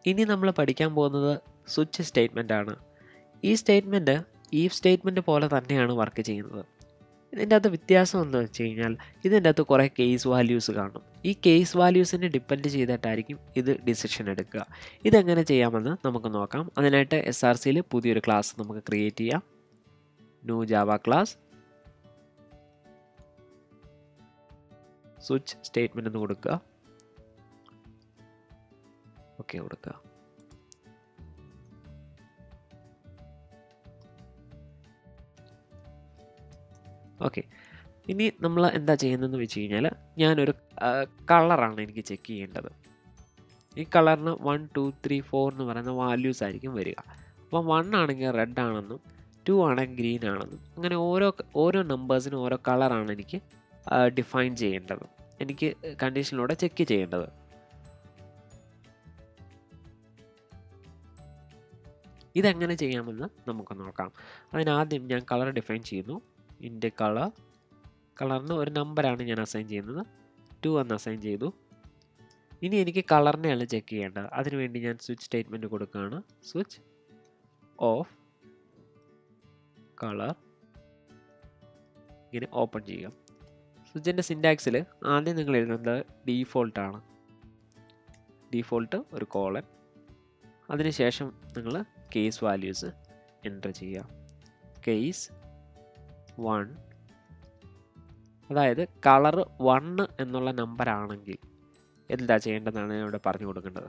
ഇനി നമ്മൾ പഠിക്കാൻ പോകുന്നത് സ്വിച്ച് സ്റ്റേറ്റ്മെൻ്റ് ആണ് ഈ സ്റ്റേറ്റ്മെൻറ്റ് ഈഫ് സ്റ്റേറ്റ്മെൻറ്റ് പോലെ തന്നെയാണ് വർക്ക് ചെയ്യുന്നത് ഇതിൻ്റെ അകത്ത് വ്യത്യാസം എന്ന് വെച്ച് കഴിഞ്ഞാൽ ഇതിൻ്റെ അകത്ത് കുറേ കേസ് വാല്യൂസ് കാണും ഈ കേസ് വാല്യൂസിനെ ഡിപ്പെൻഡ് ചെയ്തിട്ടായിരിക്കും ഇത് ഡിസിഷൻ എടുക്കുക ഇതെങ്ങനെ ചെയ്യാമെന്ന് നമുക്ക് നോക്കാം അതിനായിട്ട് എസ് ആർ സിയിൽ പുതിയൊരു ക്ലാസ് നമുക്ക് ക്രിയേറ്റ് ചെയ്യാം new Java class switch statement എന്ന് കൊടുക്കുക ഓക്കെ കൊടുക്കുക ഓക്കെ ഇനി നമ്മൾ എന്താ ചെയ്യുന്നതെന്ന് വെച്ച് കഴിഞ്ഞാൽ ഞാനൊരു കളറാണ് എനിക്ക് ചെക്ക് ചെയ്യേണ്ടത് ഈ കളറിന് വൺ ടു ത്രീ ഫോർ എന്ന് പറയുന്ന വാല്യൂസ് ആയിരിക്കും വരിക അപ്പം വൺ ആണെങ്കിൽ റെഡ് ആണെന്നും ടു ആണെങ്കിൽ ഗ്രീൻ ആണെന്നും അങ്ങനെ ഓരോ ഓരോ നമ്പേഴ്സിനും ഓരോ കളറാണ് എനിക്ക് ഡിഫൈൻ ചെയ്യേണ്ടത് എനിക്ക് കണ്ടീഷനിലൂടെ ചെക്ക് ചെയ്യേണ്ടത് ഇതെങ്ങനെ ചെയ്യാമെന്ന് നമുക്ക് നോക്കാം അതിനാദ്യം ഞാൻ കളർ ഡിഫൈൻ ചെയ്യുന്നു ഇൻ്റെ കളർ കളറിന് ഒരു നമ്പറാണ് ഞാൻ അസൈൻ ചെയ്യുന്നത് ടു എന്ന് അസൈൻ ചെയ്തു ഇനി എനിക്ക് കളറിനെയാണ് ചെക്ക് ചെയ്യേണ്ടത് അതിനുവേണ്ടി ഞാൻ സ്വിച്ച് സ്റ്റേറ്റ്മെൻറ്റ് കൊടുക്കുകയാണ് സ്വിച്ച് ഓഫ് കളർ ഇങ്ങനെ ഓപ്പൺ ചെയ്യുക സ്വിച്ചിൻ്റെ സിൻറ്റാക്സിൽ ആദ്യം നിങ്ങൾ എഴുതുന്നത് ഡീഫോൾട്ടാണ് ഡീഫോൾട്ട് ഒരു കോളൻ അതിനുശേഷം നിങ്ങൾ കേസ് വാല്യൂസ് എൻ്റർ ചെയ്യുക കേസ് വൺ അതായത് കളർ വണ്ണ് എന്നുള്ള നമ്പർ ആണെങ്കിൽ എന്താ ചെയ്യേണ്ടതെന്നാണ് ഞാൻ ഇവിടെ പറഞ്ഞു കൊടുക്കേണ്ടത്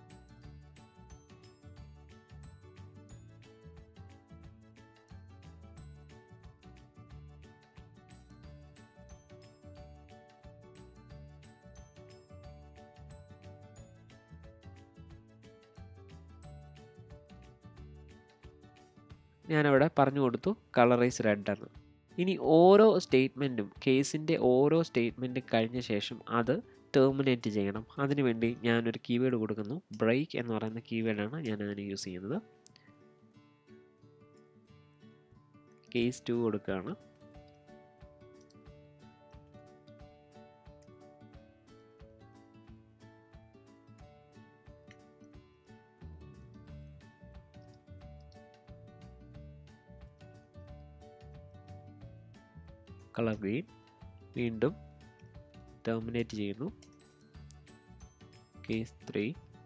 ഞാനവിടെ പറഞ്ഞു കൊടുത്തു കളറൈസ് റെഡ് എന്ന് ഇനി ഓരോ സ്റ്റേറ്റ്മെൻറ്റും കേസിൻ്റെ ഓരോ സ്റ്റേറ്റ്മെൻറ്റും കഴിഞ്ഞ ശേഷം അത് ടെർമിനേറ്റ് ചെയ്യണം അതിനുവേണ്ടി ഞാനൊരു കീവേഡ് കൊടുക്കുന്നു ബ്രേക്ക് എന്ന് പറയുന്ന കീവേഡാണ് ഞാൻ അതിന് യൂസ് ചെയ്യുന്നത് കേസ് ടു കൊടുക്കുകയാണ് കളർ ഗ്രീൻ വീണ്ടും ടെർമിനേറ്റ് ചെയ്യുന്നു കേസ് ത്രീ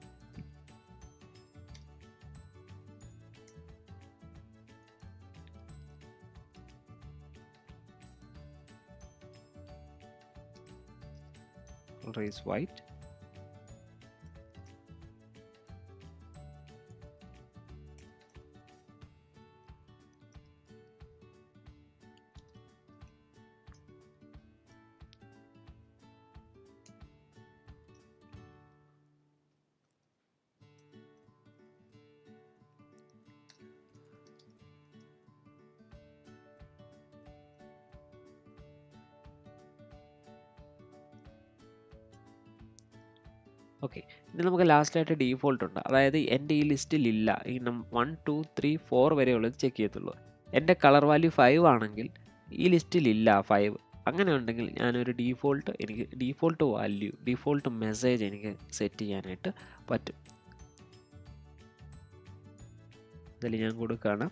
റേസ് വൈറ്റ് ഓക്കെ ഇനി നമുക്ക് ലാസ്റ്റായിട്ട് ഡീഫോൾട്ട് ഉണ്ട് അതായത് എൻ്റെ ഈ ലിസ്റ്റിൽ ഇല്ല ഈ നം വൺ ടു ത്രീ ഫോർ വരെയുള്ളത് ചെക്ക് ചെയ്യത്തുള്ളൂ എൻ്റെ കളർ വാല്യൂ ഫൈവ് ആണെങ്കിൽ ഈ ലിസ്റ്റിൽ ഇല്ല ഫൈവ് അങ്ങനെ ഉണ്ടെങ്കിൽ ഞാനൊരു ഡീഫോൾട്ട് എനിക്ക് ഡീഫോൾട്ട് വാല്യൂ ഡീഫോൾട്ട് മെസ്സേജ് എനിക്ക് സെറ്റ് ചെയ്യാനായിട്ട് പറ്റും ഇതിൽ ഞാൻ കൊടുക്കുകയാണ്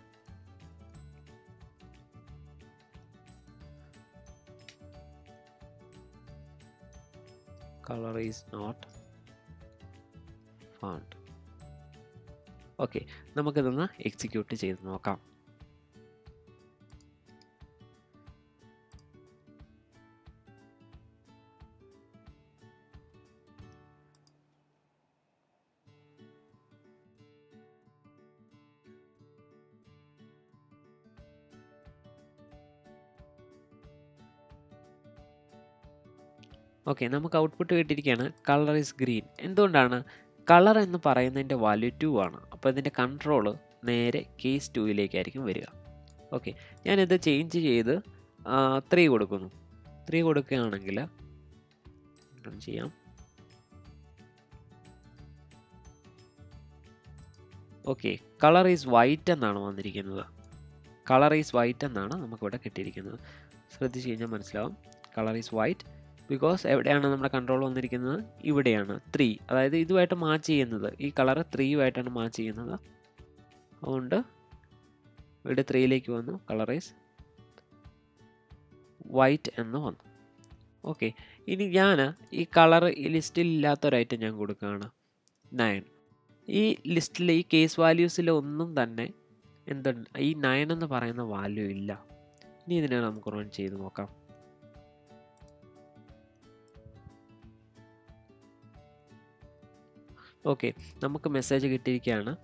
color is not found okay നമുക്കിതൊന്ന് എക്സിക്യൂട്ട് ചെയ്ത് നോക്കാം ഓക്കെ നമുക്ക് ഔട്ട്പുട്ട് കിട്ടിയിരിക്കുകയാണ് കളർ ഈസ് ഗ്രീൻ എന്തുകൊണ്ടാണ് കളർ എന്ന് പറയുന്നതിൻ്റെ വാല്യൂ ടു ആണ് അപ്പോൾ ഇതിൻ്റെ കൺട്രോൾ നേരെ കേസ് ടുവിലേക്കായിരിക്കും വരിക ഓക്കെ ഞാനിത് ചേഞ്ച് ചെയ്ത് ത്രീ കൊടുക്കുന്നു ത്രീ കൊടുക്കുകയാണെങ്കിൽ ചെയ്യാം ഓക്കെ കളർ ഈസ് വൈറ്റ് എന്നാണ് വന്നിരിക്കുന്നത് കളർ ഈസ് വൈറ്റ് എന്നാണ് നമുക്കിവിടെ കിട്ടിയിരിക്കുന്നത് ശ്രദ്ധിച്ച് കഴിഞ്ഞാൽ മനസ്സിലാവും കളർ ഈസ് വൈറ്റ് ബിക്കോസ് എവിടെയാണ് നമ്മുടെ കൺട്രോൾ വന്നിരിക്കുന്നത് ഇവിടെയാണ് ത്രീ അതായത് ഇതുമായിട്ട് മാച്ച് ചെയ്യുന്നത് ഈ കളർ ത്രീയുമായിട്ടാണ് മാച്ച് ചെയ്യുന്നത് അതുകൊണ്ട് ഇവിടെ ത്രീയിലേക്ക് വന്നു കളറൈസ് വൈറ്റ് എന്ന് വന്നു ഓക്കെ ഇനി ഞാൻ ഈ കളർ ഈ ലിസ്റ്റിൽ ഇല്ലാത്തൊരു ഐറ്റം ഞാൻ കൊടുക്കുകയാണ് നയൻ ഈ ലിസ്റ്റിൽ ഈ കേസ് വാല്യൂസിൽ ഒന്നും തന്നെ എന്തുണ്ട് ഈ നയൻ എന്ന് പറയുന്ന വാല്യൂ ഇല്ല ഇനി ഇതിനെ നമുക്ക് റൺ ചെയ്ത് നോക്കാം ഓക്കെ നമുക്ക് മെസ്സേജ് കിട്ടിയിരിക്കുകയാണ്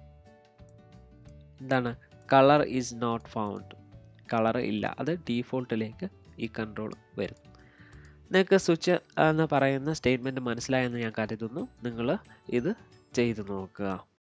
എന്താണ് colour is not found colour ഇല്ല അത് ഡീഫോൾട്ടിലേക്ക് ഈ കൺട്രോൾ വരും നിങ്ങൾക്ക് സ്വിച്ച് എന്ന് പറയുന്ന സ്റ്റേറ്റ്മെൻറ്റ് മനസ്സിലായെന്ന് ഞാൻ കരുതുന്നു നിങ്ങൾ ഇത് ചെയ്തു നോക്കുക